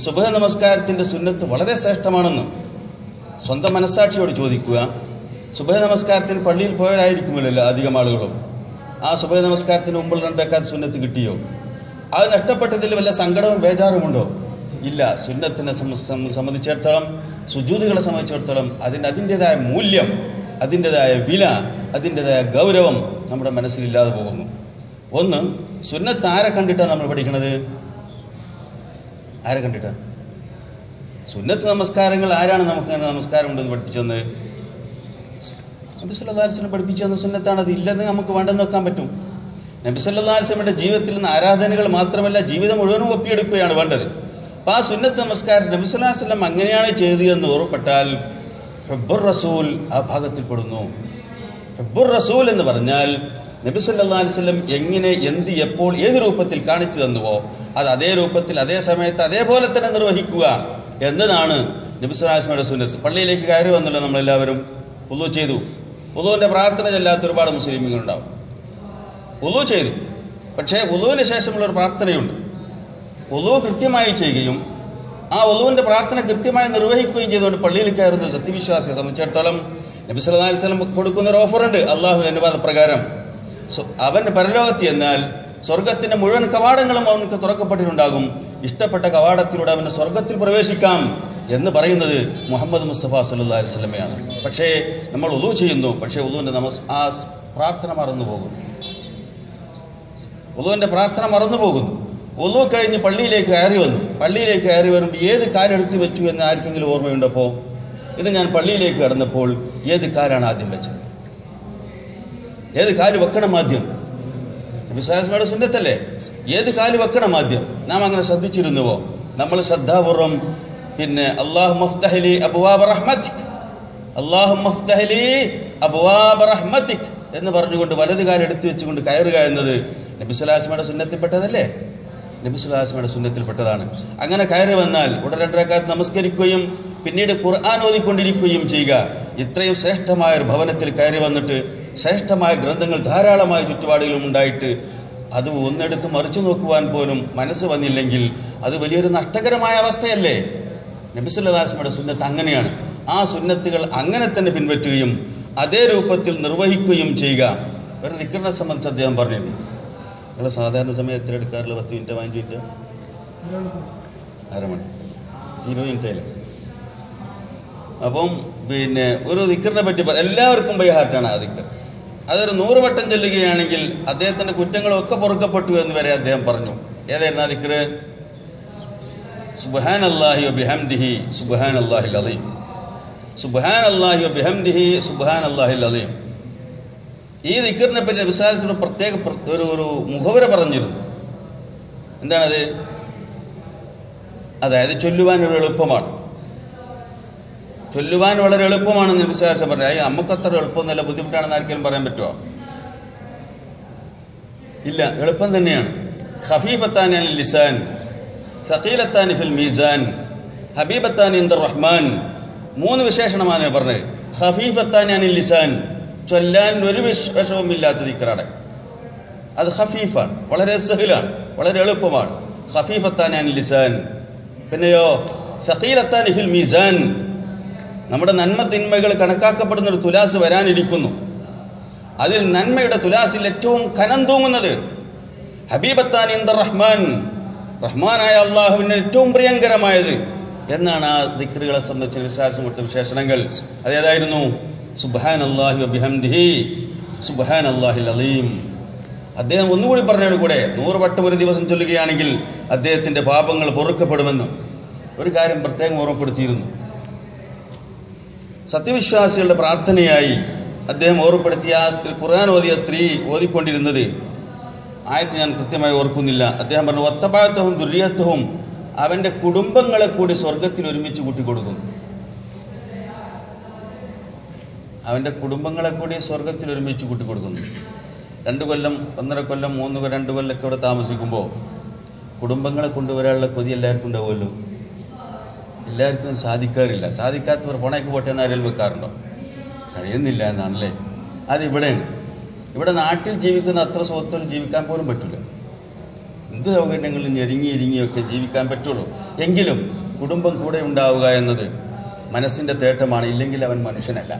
സുബഹ നമസ്കാരത്തിന്റെ സുന്നത്ത് വളരെ ശ്രേഷ്ഠമാണെന്ന് സ്വന്തം മനസ്സാക്ഷിയോട് ചോദിക്കുക സുബഹ നമസ്കാരത്തിന് പള്ളിയിൽ പോയവരായിരിക്കുമല്ലോ അധികം ആളുകളും ആ സുബഹ നമസ്കാരത്തിന് മുമ്പുള്ള രണ്ടേക്കാത്ത സുന്നത്ത് കിട്ടിയോ അത് നഷ്ടപ്പെട്ടതിൽ വല്ല സങ്കടവും ബേജാറുമുണ്ടോ ഇല്ല സുന്നത്തിനെ സംബ- സം- സംബന്ധിച്ചിടത്തോളം സുജൂതികളെ സംബന്ധിച്ചിടത്തോളം അതിൻ്റെ അതിൻ്റെതായ മൂല്യം അതിൻ്റെതായ വില അതിൻ്റെതായ ഗൗരവം നമ്മുടെ മനസ്സിലില്ലാതെ പോകുന്നു ഒന്ന് സുന്നത്ത് ആരെ കണ്ടിട്ടാണ് നമ്മൾ പഠിക്കുന്നത് ആരെ കണ്ടിട്ടാണ് സുന്നത്ത് നമസ്കാരങ്ങൾ ആരാണ് നമുക്ക് അങ്ങനെ നമസ്കാരം ഉണ്ടെന്ന് പഠിപ്പിച്ചത് നബി സല്ലാസ്ലം പഠിപ്പിച്ചു തന്ന സുന്നത്താണ് അത് ഇല്ലെന്ന് നമുക്ക് വേണ്ടെന്ന് വെക്കാൻ പറ്റും നബി സല്ലാസ്ലമിയുടെ ജീവിതത്തിൽ നിന്ന് ആരാധനകൾ മാത്രമല്ല ജീവിതം മുഴുവനും ഒപ്പിയെടുക്കുകയാണ് വേണ്ടത് അപ്പോൾ ആ സുന്നത്ത് നമസ്കാരം നബി സല്ലാസ്ലം അങ്ങനെയാണ് ചെയ്തതെന്ന് ഓർമ്മപ്പെട്ടാൽ ഹബ്ബുർ റസൂൽ ആ ഭാഗത്തിൽ പെടുന്നു ഹബ്ബുർ റസൂൽ എന്ന് പറഞ്ഞാൽ നബി സല്ലാ അലിസ്ലം എങ്ങനെ എന്ത് എപ്പോൾ ഏത് രൂപത്തിൽ കാണിച്ചു തന്നുവോ അത് അതേ രൂപത്തിൽ അതേ സമയത്ത് അതേപോലെ തന്നെ നിർവഹിക്കുക എന്നതാണ് നബി സ്വലാസ്മയുടെ സുന്നത്ത് പള്ളിയിലേക്ക് കയറി വന്നല്ലോ നമ്മളെല്ലാവരും ഉള്ളു ചെയ്തു ഉളുവിൻ്റെ പ്രാർത്ഥന ചെല്ലാത്ത ഒരുപാട് മുസ്ലിമുകളുണ്ടാവും ഉളു ചെയ്തു പക്ഷേ ഉളുവിന് ശേഷമുള്ള ഒരു പ്രാർത്ഥനയുണ്ട് ഉളു കൃത്യമായി ചെയ്യുകയും ആ ഉളുവിൻ്റെ പ്രാർത്ഥന കൃത്യമായി നിർവഹിക്കുകയും ചെയ്തുകൊണ്ട് പള്ളിയിൽ കയറുന്ന സത്യവിശ്വാസിയെ സംബന്ധിച്ചിടത്തോളം നബി സല്ലല്ലാഹു അലൈഹി വസല്ലം കൊടുക്കുന്ന ഒരു ഓഫറുണ്ട് അള്ളാഹു അനുവാദ പ്രകാരം സോ- അവൻ പരലോകത്ത് എന്നാൽ സ്വർഗത്തിന്റെ മുഴുവൻ കവാടങ്ങളും അവനക്ക് തുറക്കപ്പെട്ടിട്ടുണ്ടാകും ഇഷ്ടപ്പെട്ട കവാടത്തിലൂടെ അവന് സ്വർഗത്തിൽ പ്രവേശിക്കാം എന്ന് പറയുന്നത് മുഹമ്മദ് മുസ്തഫ സല്ലല്ലാഹു അലൈഹി വസല്ലമയാണ് പക്ഷേ നമ്മൾ ഉളു ചെയ്യുന്നു പക്ഷേ ഉളുവിൻ്റെ നമസ് ആ സ് പ്രാർത്ഥന മറന്നു പോകുന്നു ഉളുവിൻ്റെ പ്രാർത്ഥന മറന്നു പോകുന്നു ഉളു കഴിഞ്ഞ് പള്ളിയിലേക്ക് കയറി വന്നു പള്ളിയിലേക്ക് കയറി വരുമ്പോൾ ഏത് കാലെടുത്ത് വെച്ചു എന്ന് ആർക്കെങ്കിലും ഓർമ്മയുണ്ടപ്പോൾ ഇത് ഞാൻ പള്ളിയിലേക്ക് കടന്നപ്പോൾ ഏത് കാലാണ് ആദ്യം വെച്ചത് ഏത് കാല് വെക്കണം ആദ്യം വിശ്വാസമയുടെ സുന്നത്തല്ലേ ഏത് കാല് വെക്കണം ആദ്യം നാം അങ്ങനെ ശ്രദ്ധിച്ചിരുന്നുവോ നമ്മൾ ശ്രദ്ധാപൂർവം പിന്നെ അള്ളാഹു മഫ്തഹലി അബുവാബ് റഹ്മത്തിക് അള്ളാഹു മഫ്തഹലി അബുവാബ് റഹ്മത്തിക് എന്ന് പറഞ്ഞുകൊണ്ട് വലത് കാലം എടുത്തു വെച്ചുകൊണ്ട് കയറുക എന്നത് നബിസുലാസ്മയുടെ സുന്നത്തിൽപ്പെട്ടതല്ലേ നബിസുലാസ്മയുടെ സുന്നത്തിൽപ്പെട്ടതാണ് അങ്ങനെ കയറി വന്നാൽ ഉടൻ രണ്ടരക്കാലത്ത് നമസ്കരിക്കുകയും പിന്നീട് ഖുർആൻ ഓതിക്കൊണ്ടിരിക്കുകയും ചെയ്യുക ഇത്രയും ശ്രേഷ്ഠമായ ഒരു ഭവനത്തിൽ കയറി വന്നിട്ട് ശ്രേഷ്ഠമായ ഗ്രന്ഥങ്ങൾ ധാരാളമായ ചുറ്റുപാടുകളും ഉണ്ടായിട്ട് അത് ഒന്നെടുത്ത് മറിച്ചു നോക്കുവാൻ പോലും മനസ്സ് വന്നില്ലെങ്കിൽ അത് വലിയൊരു നഷ്ടകരമായ അവസ്ഥയല്ലേ നബിസുല്ലാസ്മയുടെ സുന്നത്ത് അങ്ങനെയാണ് ആ സുന്നത്തുകൾ അങ്ങനെ തന്നെ പിൻപറ്റുകയും അതേ രൂപത്തിൽ നിർവഹിക്കുകയും ചെയ്യുക ഒരു നിക്കറിനെ സംബന്ധിച്ച് അദ്ദേഹം പറഞ്ഞിരുന്നു നിങ്ങൾ സാധാരണ സമയത്ത് എടുക്കാറില്ല പത്ത് മിനിറ്റ് പതിനഞ്ച് മിനിറ്റ് അരമണി ഇരുപത് മിനിറ്റല്ലേ അപ്പം പിന്നെ ഒരു ദിക്കറിനെ പറ്റി പറ- എല്ലാവർക്കും ബൈഹാർട്ടാണ് ആ ദിക്കർ അതൊരു നൂറ് വട്ടം ചൊല്ലുകയാണെങ്കിൽ അദ്ദേഹത്തിന്റെ കുറ്റങ്ങളൊക്കെ പൊറുക്കപ്പെട്ടു എന്ന് വരെ അദ്ദേഹം പറഞ്ഞു ഏതായിരുന്നു ആ ദിക്കറ് സുബഹാൻ അള്ളാഹി ബിഹംദിഹി സുബഹാൻ അള്ളാഹിൽ അലീം സുബഹാൻ അള്ളാഹി ബിഹംദിഹി സുബഹാൻ അള്ളാഹിൽ അലീം ഈ ദിക്കറിനെ പറ്റി വിസാരത്തിനോട് പ്രത്യേക പ്ര- ഒരു ഒരു മുഖവര പറഞ്ഞിരുന്നു എന്താണത് അതായത് ചൊല്ലുവാൻ ഒരു എളുപ്പമാണ് ചൊല്ലുവാൻ വളരെ എളുപ്പമാണെന്ന് വിശ്വാസം പറയാം അയ്യ നമുക്കത്ര എളുപ്പമൊന്നുമല്ല ബുദ്ധിമുട്ടാണെന്ന് ആർക്കെങ്കിലും പറയാൻ പറ്റുമോ ഇല്ല എളുപ്പം തന്നെയാണ് ഖഫീഫത്താൻ അൽ ലിസാൻ സഖീലത്താൻ ഫിൽ മീസാൻ ഹബീബത്താൻ ഇന്ദർ റഹ്മാൻ മൂന്ന് വിശേഷണമാണ് പറഞ്ഞത് ഖഫീഫത്താൻ അനിൽ ലിസാൻ ചൊല്ലാൻ ഒരു വിശേഷവും ഇല്ലാത്ത ദിക്കറാണ് അത് ഖഫീഫാണ് വളരെ സഹിലാണ് വളരെ എളുപ്പമാണ് ഖഫീഫത്താൻ അനിൽ ലിസാൻ പിന്നെയോ സഖീലത്താൻ ഫിൽ മീസാൻ നമ്മുടെ നന്മ തിന്മകൾ കണക്കാക്കപ്പെടുന്ന ഒരു തുലാസ് വരാനിരിക്കുന്നു അതിൽ നന്മയുടെ തുലാസിൽ ഏറ്റവും കനം തൂങ്ങുന്നത് ഹബീബത്താൻ ഇന്ദർ റഹ്മാൻ റഹ്മാനായ അള്ളാഹുവിന് ഏറ്റവും പ്രിയങ്കരമായത് എന്നാണ് ആ ദിക്റുകളെ സംബന്ധിച്ച വിശ്വാസം കൊടുത്ത വിശേഷണങ്ങൾ അതേതായിരുന്നു സുബാൻ അള്ളാഹു ബിഹംദിഹി സുബാൻ അള്ളാഹിൽ അലീം അദ്ദേഹം ഒന്നുകൂടി പറഞ്ഞാണ് കൂടെ നൂറ് വട്ടം ഒരു ദിവസം ചൊല്ലുകയാണെങ്കിൽ അദ്ദേഹത്തിൻ്റെ പാപങ്ങൾ പൊറുക്കപ്പെടുമെന്നും ഒരു കാര്യം പ്രത്യേകം ഓർമ്മപ്പെടുത്തിയിരുന്നു സത്യവിശ്വാസികളുടെ പ്രാർത്ഥനയായി അദ്ദേഹം ഓർമ്മപ്പെടുത്തിയ ആ സ്ത്രീ ഖുർആൻ ഓതിയ സ്ത്രീ ഓതിക്കൊണ്ടിരുന്നത് ആയത്ത് ഞാൻ കൃത്യമായി ഓർക്കുന്നില്ല അദ്ദേഹം പറഞ്ഞു ഒത്തപ്പാഴത്വവും ദുര്യത്വവും അവൻ്റെ കുടുംബങ്ങളെ കൂടി സ്വർഗത്തിൽ ഒരുമിച്ച് കൂട്ടിക്കൊടുക്കും അവൻ്റെ കുടുംബങ്ങളെ കൂടി സ്വർഗത്തിൽ ഒരുമിച്ച് കൂട്ടിക്കൊടുക്കുന്നു രണ്ട് കൊല്ലം ഒന്നര കൊല്ലം മൂന്ന് കൊല്ലം രണ്ട് കൊല്ലമൊക്കെ ഇവിടെ താമസിക്കുമ്പോൾ കുടുംബങ്ങളെ കൊണ്ടുവരാനുള്ള കൊതി എല്ലാവർക്കും ഉണ്ടാവുമല്ലോ എല്ലാവർക്കും സാധിക്കാറില്ല സാധിക്കാത്തവർ പോണേക്ക് പോട്ടെ എന്ന് ആരെങ്കിലും വെക്കാറുണ്ടോ കഴിയുന്നില്ല എന്നാണല്ലേ അത് ഇവിടെയാണ് ഇവിടെ നാട്ടിൽ ജീവിക്കുന്ന അത്ര സുഹൃത്തുക്കൾ ജീവിക്കാൻ പോലും പറ്റില്ല എന്ത് സൗകര്യങ്ങളും ഞെരുങ്ങി ഇരിങ്ങിയൊക്കെ ജീവിക്കാൻ പറ്റുള്ളൂ എങ്കിലും കുടുംബം കൂടെ ഉണ്ടാവുക എന്നത് മനസ്സിൻ്റെ തേട്ടമാണ് ഇല്ലെങ്കിൽ അവൻ മനുഷ്യനല്ല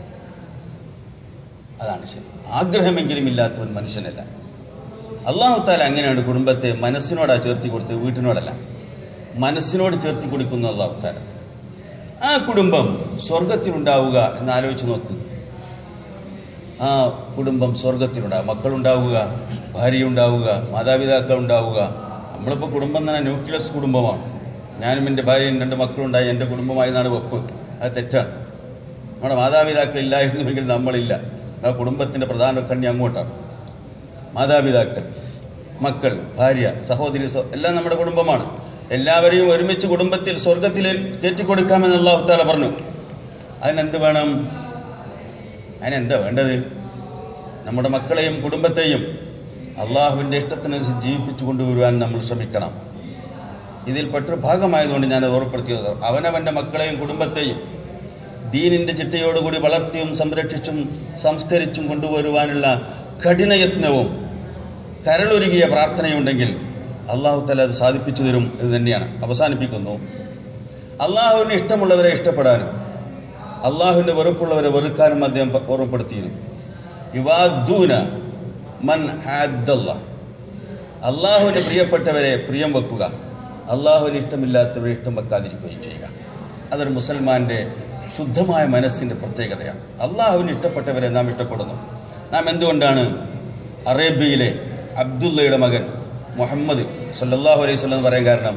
അതാണ് ശരി ആഗ്രഹമെങ്കിലും ഇല്ലാത്തവൻ മനുഷ്യനല്ല അള്ളാഹു താല അങ്ങനെയാണ് കുടുംബത്തെ മനസ്സിനോടാ ചേർത്തി കൊടുത്തത് വീട്ടിനോടല്ല മനസ്സിനോട് ചേർത്തി കൊടുക്കുന്നു അള്ളാഹു താല ആ കുടുംബം സ്വർഗത്തിലുണ്ടാവുക എന്ന് ആലോചിച്ച് നോക്ക് ആ കുടുംബം സ്വർഗത്തിലുണ്ടാവുക മക്കളുണ്ടാവുക ഭാര്യ ഉണ്ടാവുക മാതാപിതാക്കൾ ഉണ്ടാവുക നമ്മളിപ്പോൾ കുടുംബം തന്നെ ന്യൂക്ലിയസ് കുടുംബമാണ് ഞാനും എൻ്റെ ഭാര്യയും രണ്ട് മക്കളുണ്ടായി എൻ്റെ കുടുംബമായി എന്നാണ് വെപ്പ് അത് തെറ്റാണ് നമ്മുടെ മാതാപിതാക്കൾ ഇല്ലായിരുന്നുവെങ്കിൽ നമ്മളില്ല ആ കുടുംബത്തിൻ്റെ പ്രധാന കണ്ണി അങ്ങോട്ടാണ് മാതാപിതാക്കൾ മക്കൾ ഭാര്യ സഹോദരി സഹോ- എല്ലാം നമ്മുടെ കുടുംബമാണ് എല്ലാവരെയും ഒരുമിച്ച് കുടുംബത്തിൽ സ്വർഗത്തിൽ കയറ്റിക്കൊടുക്കാമെന്ന് അള്ളാഹു താല പറഞ്ഞു അതിനെന്ത് വേണം അതിനെന്താ വേണ്ടത് നമ്മുടെ മക്കളെയും കുടുംബത്തെയും അള്ളാഹുവിൻ്റെ ഇഷ്ടത്തിനനുസരിച്ച് ജീവിപ്പിച്ചു കൊണ്ടുവരുവാൻ നമ്മൾ ശ്രമിക്കണം ഇതിൽ പെട്ടൊരു ഭാഗമായതുകൊണ്ട് ഞാനത് ഓർപ്പെടുത്തിയത് അവനവൻ്റെ മക്കളെയും കുടുംബത്തെയും ദീനിൻ്റെ ചിട്ടയോടുകൂടി വളർത്തിയും സംരക്ഷിച്ചും സംസ്കരിച്ചും കൊണ്ടുവരുവാനുള്ള കഠിനയത്നവും കരളൊരുകിയ പ്രാർത്ഥനയുണ്ടെങ്കിൽ അള്ളാഹു തല അത് സാധിപ്പിച്ചു തരും എന്ന് തന്നെയാണ് അവസാനിപ്പിക്കുന്നു അള്ളാഹുവിന് ഇഷ്ടമുള്ളവരെ ഇഷ്ടപ്പെടാനും അള്ളാഹുവിൻ്റെ വെറുപ്പുള്ളവരെ വെറുക്കാനും അദ്ദേഹം പ- ഓർമ്മപ്പെടുത്തിയിരുന്നു യുവാദൂന മൻ ഹാദ്ദല്ല അള്ളാഹുവിന് പ്രിയപ്പെട്ടവരെ പ്രിയം വെക്കുക അള്ളാഹുവിന് ഇഷ്ടമില്ലാത്തവരെ ഇഷ്ടം വെക്കാതിരിക്കുകയും ചെയ്യുക അതൊരു മുസൽമാൻ്റെ ശുദ്ധമായ മനസ്സിൻ്റെ പ്രത്യേകതയാണ് അള്ളാഹുവിന് ഇഷ്ടപ്പെട്ടവരെ നാം ഇഷ്ടപ്പെടുന്നു നാം എന്തുകൊണ്ടാണ് അറേബ്യയിലെ അബ്ദുള്ളയുടെ മകൻ മുഹമ്മദ് സല്ലല്ലാഹു അലൈഹി വസല്ലം എന്ന് പറയാൻ കാരണം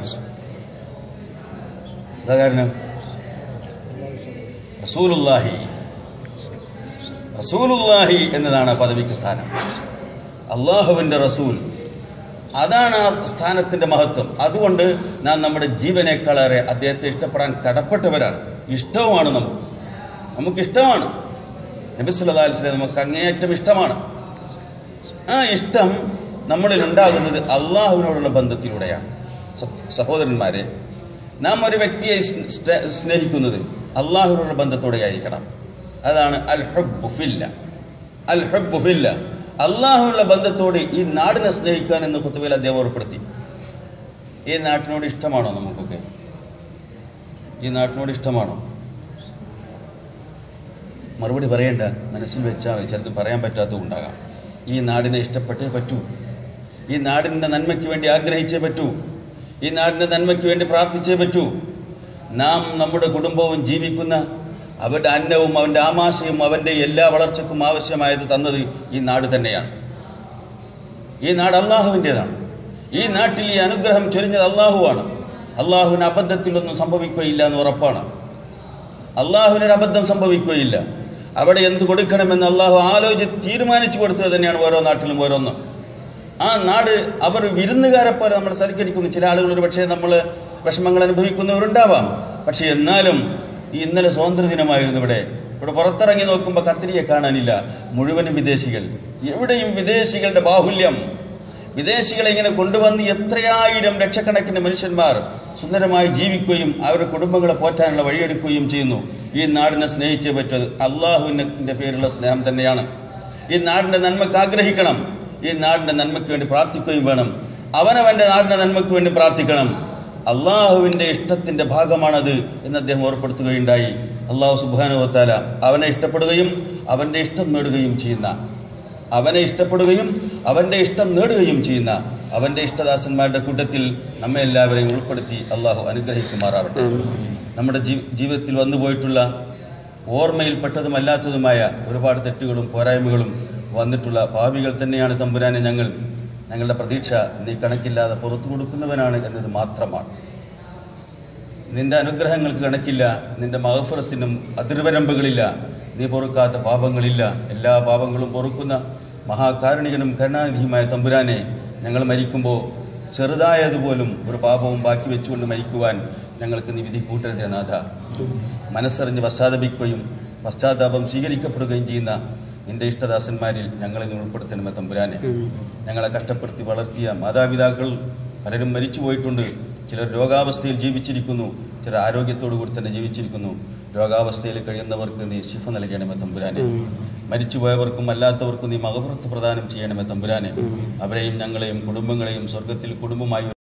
എന്താ കാരണം റസൂലുല്ലാഹി റസൂലുല്ലാഹി എന്നതാണ് ആ പദവിക്ക് സ്ഥാനം അള്ളാഹുവിൻ്റെ റസൂൽ അതാണ് ആ സ്ഥാനത്തിൻ്റെ മഹത്വം അതുകൊണ്ട് നാം നമ്മുടെ ജീവനേക്കാളേറെ അദ്ദേഹത്തെ ഇഷ്ടപ്പെടാൻ കടപ്പെട്ടവരാണ് ഇഷ്ടവുമാണ് നമുക്ക് നമുക്കിഷ്ടമാണ് നബി സല്ലല്ലാഹു അലൈഹി വസല്ലം നമുക്ക് അങ്ങേയറ്റം ഇഷ്ടമാണ് ആ ഇഷ്ടം നമ്മളിൽ ഉണ്ടാകുന്നത് അള്ളാഹുവിനോടുള്ള ബന്ധത്തിലൂടെയാണ് സ- സഹോദരന്മാരെ നാം ഒരു വ്യക്തിയെ സ്- സ്നേ- സ്നേഹിക്കുന്നത് അള്ളാഹുവിനോടുള്ള ബന്ധത്തോടെ ആയിരിക്കണം അതാണ് അൽ ഹബ്ബു ഫില്ല അൽ ഹബ്ബു ഫില്ല അള്ളാഹുവിനുള്ള ബന്ധത്തോട് ഈ നാടിനെ സ്നേഹിക്കാൻ എന്ന് കുത്തുവേൽ അദ്ദേഹം ഓർപ്പെടുത്തി ഈ നാട്ടിനോട് ഇഷ്ടമാണോ നമുക്കൊക്കെ ഈ നാട്ടിനോട് ഇഷ്ടമാണോ മറുപടി പറയണ്ട മനസ്സിൽ വെച്ചാൽ മതി ചിലത് പറയാൻ പറ്റാത്തതുണ്ടാകാം ഈ നാടിനെ ഇഷ്ടപ്പെട്ടേ പറ്റൂ ഈ നാടിൻ്റെ നന്മയ്ക്ക് വേണ്ടി ആഗ്രഹിച്ചേ പറ്റൂ ഈ നാടിൻ്റെ നന്മയ്ക്ക് വേണ്ടി പ്രാർത്ഥിച്ചേ പറ്റൂ നാം നമ്മുടെ കുടുംബവും ജീവിക്കുന്ന അവരുടെ അന്നവും അവൻ്റെ ആമാശയും അവൻ്റെ എല്ലാ വളർച്ചയ്ക്കും ആവശ്യമായത് തന്നത് ഈ നാട് തന്നെയാണ് ഈ നാട് അള്ളാഹുവിൻ്റെതാണ് ഈ നാട്ടിൽ ഈ അനുഗ്രഹം ചൊരിഞ്ഞത് അള്ളാഹുവാണ് അള്ളാഹുവിന് അബദ്ധത്തിലൊന്നും സംഭവിക്കുകയില്ല എന്ന് ഉറപ്പാണ് അള്ളാഹുവിനൊരു അബദ്ധം സംഭവിക്കുകയില്ല അവിടെ എന്ത് കൊടുക്കണമെന്ന് അള്ളാഹു ആലോചിച്ച് തീരുമാനിച്ചു കൊടുത്തത് തന്നെയാണ് ഓരോ നാട്ടിലും ഓരോന്നും ആ നാട് അവർ വിരുന്നുകാരെ പോലെ നമ്മൾ സൽക്കരിക്കുന്നു ചില ആളുകൾ ഒരു പക്ഷേ നമ്മൾ വിഷമങ്ങൾ അനുഭവിക്കുന്നവരുണ്ടാവാം പക്ഷേ എന്നാലും ഈ ഇന്നലെ സ്വാതന്ത്ര്യ ദിനമായിരുന്നു ഇവിടെ ഇവിടെ പുറത്തിറങ്ങി നോക്കുമ്പോൾ കത്തിരിയെ കാണാനില്ല മുഴുവനും വിദേശികൾ എവിടെയും വിദേശികളുടെ ബാഹുല്യം വിദേശികളെ ഇങ്ങനെ കൊണ്ടുവന്ന് എത്രയായിരം ലക്ഷക്കണക്കിന് മനുഷ്യന്മാർ സുന്ദരമായി ജീവിക്കുകയും അവരുടെ കുടുംബങ്ങളെ പോറ്റാനുള്ള വഴിയെടുക്കുകയും ചെയ്യുന്നു ഈ നാടിനെ സ്നേഹിച്ചേ പറ്റത് അള്ളാഹുവിൻ്റെ പേരുള്ള സ്നേഹം തന്നെയാണ് ഈ നാടിൻ്റെ നന്മക്ക് ആഗ്രഹിക്കണം ഈ നാടിൻ്റെ നന്മയ്ക്ക് വേണ്ടി പ്രാർത്ഥിക്കുകയും വേണം അവനവൻ്റെ നാടിൻ്റെ നന്മയ്ക്ക് വേണ്ടി പ്രാർത്ഥിക്കണം അള്ളാഹുവിൻ്റെ ഇഷ്ടത്തിൻ്റെ ഭാഗമാണത് എന്ന് അദ്ദേഹം ഓർപ്പെടുത്തുകയുണ്ടായി അള്ളാഹു സുബാനുവത്താല അവനെ ഇഷ്ടപ്പെടുകയും അവൻ്റെ ഇഷ്ടം നേടുകയും ചെയ്യുന്ന അവനെ ഇഷ്ടപ്പെടുകയും അവൻ്റെ ഇഷ്ടം നേടുകയും ചെയ്യുന്ന അവൻ്റെ ഇഷ്ടദാസന്മാരുടെ കൂട്ടത്തിൽ നമ്മെ എല്ലാവരെയും ഉൾപ്പെടുത്തി അള്ളാഹു അനുഗ്രഹിക്കുമാറാവട്ടെ നമ്മുടെ ജീ ജീവിതത്തിൽ വന്നുപോയിട്ടുള്ള ഓർമ്മയിൽപ്പെട്ടതുമല്ലാത്തതുമായ ഒരുപാട് തെറ്റുകളും പോരായ്മകളും വന്നിട്ടുള്ള ഭാവികൾ തന്നെയാണ് തമ്പുരാനെ ഞങ്ങൾ ഞങ്ങളുടെ പ്രതീക്ഷ നീ കണക്കില്ലാതെ പുറത്തു കൊടുക്കുന്നവനാണ് എന്നത് മാത്രമാണ് നിന്റെ അനുഗ്രഹങ്ങൾക്ക് കണക്കില്ല നിന്റെ മഹഫുറത്തിനും അതിർവരമ്പുകളില്ല നീ പൊറുക്കാത്ത പാപങ്ങളില്ല എല്ലാ പാപങ്ങളും പൊറുക്കുന്ന മഹാകാരുണികനും കരുണാനിധിയുമായ തമ്പുരാനെ ഞങ്ങൾ മരിക്കുമ്പോൾ ചെറുതായതുപോലും ഒരു പാപവും ബാക്കി വെച്ചുകൊണ്ട് മരിക്കുവാൻ ഞങ്ങൾക്ക് നീ വിധി കൂട്ടരുതേ നാഥ മനസ്സറിഞ്ഞ് പശ്ചാത്തപിക്കുകയും പശ്ചാത്താപം സ്വീകരിക്കപ്പെടുകയും ചെയ്യുന്ന നിന്റെ ഇഷ്ടദാസന്മാരിൽ ഞങ്ങളെ നീ ഉൾപ്പെടുത്തണമേ തമ്പുരാനെ ഞങ്ങളെ കഷ്ടപ്പെടുത്തി വളർത്തിയ മാതാപിതാക്കൾ പലരും മരിച്ചു പോയിട്ടുണ്ട് ചിലർ രോഗാവസ്ഥയിൽ ജീവിച്ചിരിക്കുന്നു ചിലർ ആരോഗ്യത്തോടു കൂടി തന്നെ ജീവിച്ചിരിക്കുന്നു രോഗാവസ്ഥയിൽ കഴിയുന്നവർക്ക് നീ ശിഫ നൽകണമേ തമ്പുരാനെ മരിച്ചുപോയവർക്കും അല്ലാത്തവർക്കും നീ മകപുറത്ത് പ്രദാനം ചെയ്യണമേ തമ്പുരാനെ അവരെയും ഞങ്ങളെയും കുടുംബങ്ങളെയും സ്വർഗത്തിൽ കുടുംബമായി